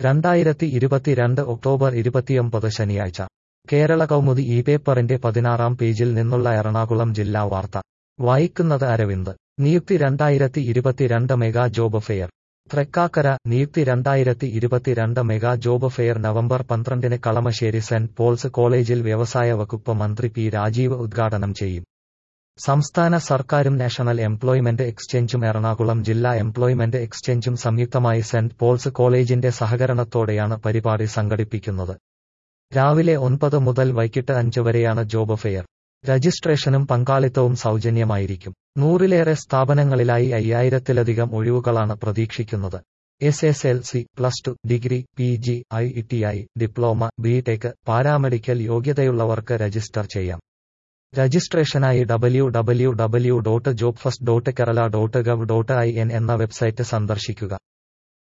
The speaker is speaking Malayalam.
രണ്ടായിരത്തി ഇരുപത്തിരണ്ട് ഒക്ടോബർ ഇരുപത്തിയൊമ്പത് ശനിയാഴ്ച കേരള കൗമുദി ഈ പേപ്പറിന്റെ പതിനാറാം പേജിൽ നിന്നുള്ള എറണാകുളം ജില്ലാ വാർത്ത വായിക്കുന്നത് അരവിന്ദ് നിയുക്തി രണ്ടായിരത്തി ഇരുപത്തിരണ്ട് mega job fair Thrikkakara Niyukti രണ്ടായിരത്തി ഇരുപത്തിരണ്ട് മെഗാ ജോബ് ഫെയർ നവംബർ പന്ത്രണ്ടിന് കളമശ്ശേരി സെന്റ് പോൾസ് കോളേജിൽ വ്യവസായ വകുപ്പ് മന്ത്രി പി രാജീവ് ഉദ്ഘാടനം ചെയ്യും സംസ്ഥാന സർക്കാരും നാഷണൽ എംപ്ലോയ്മെന്റ് എക്സ്ചേഞ്ചും എറണാകുളം ജില്ലാ എംപ്ലോയ്മെന്റ് എക്സ്ചേഞ്ചും സംയുക്തമായി സെന്റ് പോൾസ് കോളേജിന്റെ സഹകരണത്തോടെയാണ് പരിപാടി സംഘടിപ്പിക്കുന്നത് രാവിലെ ഒൻപത് മുതൽ വൈകിട്ട് അഞ്ച് വരെയാണ് ജോബ് ഫെയർ രജിസ്ട്രേഷനും പങ്കാളിത്തവും സൗജന്യമായിരിക്കും നൂറിലേറെ സ്ഥാപനങ്ങളിലായി അയ്യായിരത്തിലധികം ഒഴിവുകളാണ് പ്രതീക്ഷിക്കുന്നത് S S L C plus two degree P G I T I diploma B tech paramedical യോഗ്യതയുള്ളവർക്ക് രജിസ്റ്റർ ചെയ്യാം രജിസ്ട്രേഷനായി W W W dot job first dot Kerala dot gov dot I N എന്ന വെബ്സൈറ്റ് സന്ദർശിക്കുക